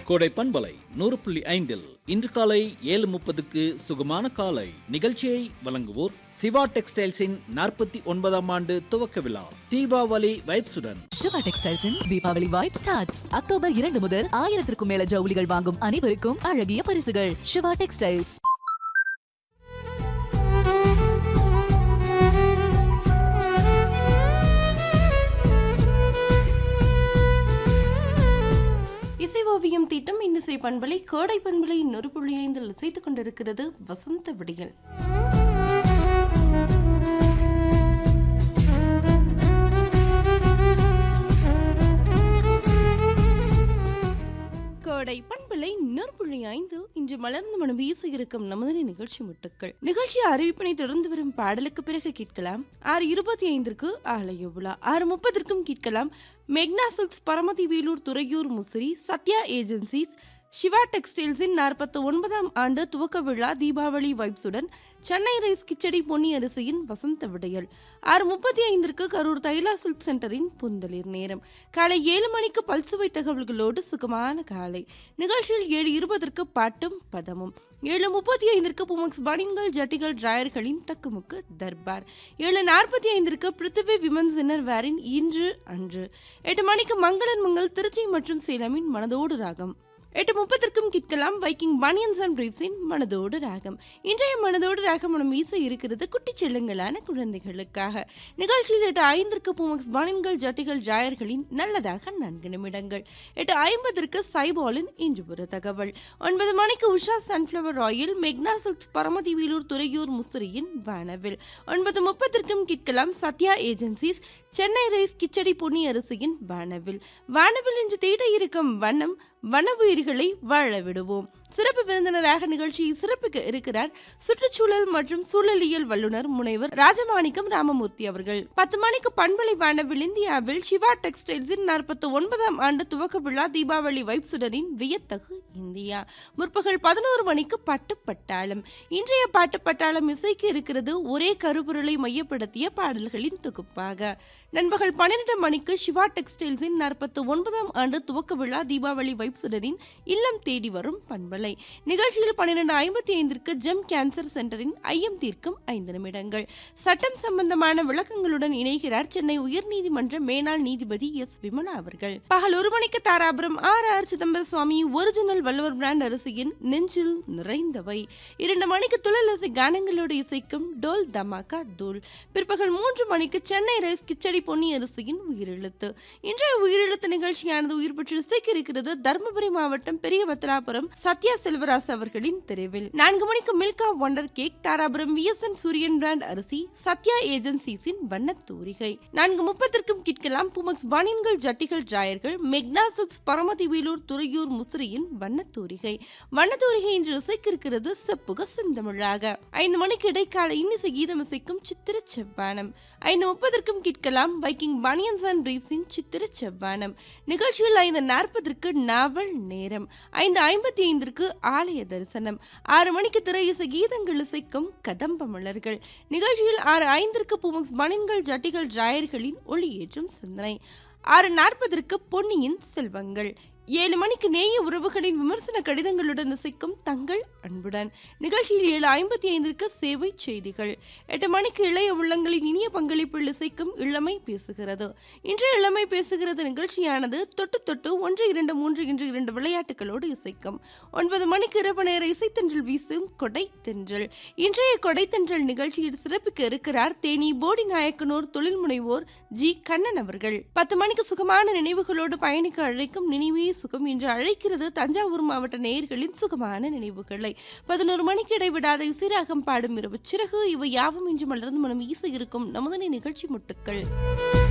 கோடை பண்பலை நூறு புள்ளி ஐந்தில் இன்று காலை ஏழு முப்பதுக்கு சுகமான காலை நிகழ்ச்சியை வழங்குவோர் சிவா டெக்ஸ்டைல்ஸின் நாற்பத்தி ஒன்பதாம் ஆண்டு துவக்க விழா தீபாவளி வைப்ஸுடன் சிவா டெக்ஸ்டைல்ஸின் தீபாவளி வைப் ஸ்டார்ட்ஸ் அக்டோபர் இரண்டு முதல் ஆயிரத்திற்கும் மேல ஜவுளிகள் வாங்கும் அனைவருக்கும் அழகிய பரிசுகள் சிவா டெக்ஸ்டைல்ஸ் இசை ஓவியம் தீட்டம் இன்னிசை பண்பலை கோடை பண்பலை நொறு புள்ளி ஐந்தில் இசைத்துக் கொண்டிருக்கிறது வசந்த விடியல் கோடை பண்பலை நூற்புள்ளி ஐந்து இன்று மலர்ந்து மனம் வீச இருக்கும் நமது நிகழ்ச்சி முட்டுக்கள் நிகழ்ச்சி அறிவிப்பினை தொடர்ந்து வரும் பாடலுக்கு பிறகு கேட்கலாம் ஆறு இருபத்தி ஐந்திற்கு ஆலய விழா ஆறு முப்பதற்கும் கேட்கலாம் மெக்னா சில்க்ஸ் பரமதி வேலூர் துறையூர் முசிறி சத்யா ஏஜென்சிஸ் சிவா டெக்ஸ்டைல்ஸின் நாற்பத்தி ஒன்பதாம் ஆண்டு துவக்க விழா தீபாவளி வைப்ஸுடன் சென்னை ரைஸ் கிச்சடி பொன்னி அரிசியின் வசந்த விடையல் ஆறு முப்பத்தி ஐந்திற்கு கரூர் தைலா சில்க் சென்டரின் புந்தளிர் நேரம் காலை ஏழு மணிக்கு பல்சுவை தகவல்களோடு சுகமான காலை நிகழ்ச்சியில் ஏழு இருபதற்கு பாட்டும் பதமும் ஏழு முப்பத்தி ஐந்திற்கு புமக்ஸ் பனின்கள் ஜட்டிகள் டிராயர்களின் தக்குமுக்கு தர்பார் ஏழு நாற்பத்தி ஐந்திற்கு பிருத்திவி விமன்ஸ் இன்னர் வேரின் இன்று அன்று எட்டு மணிக்கு மங்களன் மங்கள் திருச்சி மற்றும் சேலமின் மனதோடு ராகம் எட்டு முப்பதற்கும் கேட்கலாம் வைக்கிங் பனியன்ஸ் அண்ட் பிரீப்ஸின் மனதோடு ராகம் இன்றைய மனதோடு ராகம் மனம் வீச இருக்கிறது குட்டி செல்லுங்களான குழந்தைகளுக்காக நிகழ்ச்சியில் எட்டு ஐந்திற்கு பூமக்ஸ் பனியன்கள் ஜட்டிகள் ஜாயர்களின் நல்லதாக நான்கு நிமிடங்கள் எட்டு ஐம்பதற்கு சைபாலின் இன்று ஒரு தகவல் ஒன்பது மணிக்கு உஷா சன்ஃப்ளவர் ஆயில் மெக்னா சில்க்ஸ் பரமதி வேலூர் துறையூர் முஸ்திரியின் வானவில் ஒன்பது முப்பதற்கும் கேட்கலாம் சத்யா ஏஜென்சிஸ் சென்னை ரைஸ் கிச்சடி பொன்னி அரிசியின் வானவில் வானவில் இன்று தேட இருக்கும் வண்ணம் வன உயிர்களை வாழ விடுவோம் சிறப்பு விருந்தினராக நிகழ்ச்சியை சிறப்பிக்க இருக்கிறார் சுற்றுச்சூழல் மற்றும் சூழலியல் வல்லுநர் முனைவர் ராஜமாணிக்கம் ராமமூர்த்தி அவர்கள் பத்து மணிக்கு பண்பலை வானவில் இந்தியாவில் சிவா டெக்ஸ்டைல்ஸின் நாற்பத்தி ஒன்பதாம் ஆண்டு துவக்க விழா தீபாவளி வைப்சுடனின் வியத்தகு இந்தியா முற்பகல் பதினோரு மணிக்கு பாட்டு பட்டாளம் இன்றைய பாட்டு பட்டாளம் இசைக்கு இருக்கிறது ஒரே கருப்பொருளை மையப்படுத்திய பாடல்களின் தொகுப்பாக நண்பகல் பன்னிரண்டு மணிக்கு சிவா டெக்ஸ்டைல்ஸின் நாற்பத்தி ஒன்பதாம் ஆண்டு துவக்க விழா தீபாவளி வைப்சுடனின் இல்லம் தேடி வரும் பண்பலை நிகழ்ச்சியில் பன்னிரண்டு ஐம்பத்தி ஐந்திற்கு ஜெம் கேன்சர் சென்டரின் ஐயம் தீர்க்கும் ஐந்து நிமிடங்கள் சட்டம் சம்பந்தமான விளக்கங்களுடன் இணைகிறார் சென்னை உயர்நீதிமன்ற மேனாள் நீதிபதி எஸ் விமலா அவர்கள் பகல் ஒரு மணிக்கு Dharapuram R R Chidambara Swamy original Valluvar brand அரிசியின் நெஞ்சில் நிறைந்தவை இரண்டு மணிக்கு துளலசி கானங்களோடு இசைக்கும் டோல் தமாக்கா தூள் பிற்பகல் மூன்று மணிக்கு சென்னை ரைஸ் கிச்சடி பொன்னி அரிசியின் உயிரெழுத்து இன்றைய உயிரெழுத்து நிகழ்ச்சியானது உயிர் பெற்று இசைக்கு இருக்கிறது தருமபுரி மாவட்டம் பெரிய பத்ராபுரம் சத்யா செல்வராஸ் அவர்களின் தெருவில் நான்கு மணிக்கு Milka wonder cake Dharapuram VSN Suriyan brand அரிசி சத்யா ஏஜென்சிஸின் வண்ணத் தூரிகை நான்கு முப்பத்திற்கும் கேட்கலாம் புமக்ஸ் பனியன்கள் ஜட்டிகள் டிராயர்கள் மெக்னா சில்க்ஸ் பரமதி வேலூர் துறையூர் முசிறியின் வண்ணத் தூரிகை வண்ணத் தூரிகை இன்று இசைக்கு இருக்கிறது செப்புக செந்தமிழாக ஐந்து மணிக்கு இடைக்கால இன்னிசை கீதம் இசைக்கும் சித்திர செவ்வானம் ஐந்து முப்பதற்கும் கேட்கலாம் வைக்கிங் பனியன்ஸ் அண்ட் பிரீப்ஸின் சித்திர செவ்வானம் நிகழ்ச்சியில் ஐந்து நாற்பதற்கு நாவல் நேரம் ஐந்து ஐம்பத்தி ஐந்திற்கு ஆலய தரிசனம் ஆறு மணிக்கு திரை இசை கீதங்கள் இசைக்கும் கதம்ப மலர்கள் நிகழ்ச்சியில் ஆறு ஐந்திற்கு புமக்ஸ் பனின்கள் ஜட்டிகள் டிராயர்களின் ஒளியேற்றும் சிந்தனை ஆறு நாற்பதற்கு பொன்னியின் செல்வங்கள் ஏழு மணிக்கு நேய உறவுகளின் விமர்சன கடிதங்களுடன் இசைக்கும் தங்கள் அன்புடன் நிகழ்ச்சியில் ஏழு ஐம்பத்தி ஐந்திற்கு சேவை செய்திகள் எட்டு மணிக்கு இளைய உள்ளங்களின் இனிய பங்களிப்பில் இசைக்கும் இளமை பேசுகிறது இன்றைய இளமை பேசுகிறது நிகழ்ச்சியானது தொட்டு தொட்டு ஒன்று இரண்டு மூன்று இன்று இரண்டு விளையாட்டுகளோடு இசைக்கும் ஒன்பது மணிக்கு இரவு நேர இசைத்தன்றல் வீசும் கொடைத்தென்றல் இன்றைய கொடைத்தென்றல் நிகழ்ச்சியில் சிறப்பிக்க இருக்கிறார் தேனி போடி நாயக்கனூர் தொழில் முனைவோர் ஜி கண்ணன் அவர்கள் பத்து மணிக்கு சுகமான நினைவுகளோடு பயணிக்க அழைக்கும் நினைவே சுகம் என்று அழைக்கிறது தஞ்சாவூர் மாவட்ட நேயர்களின் சுகமான நினைவுகளை பதினோரு மணிக்கு இடைவிடாத இசைராகம் பாடும் இரவு சிறகு இவை யாவும் இன்று மலர்ந்து மனம் ஈச இருக்கும் நமதனை நிகழ்ச்சி முட்டுக்கள்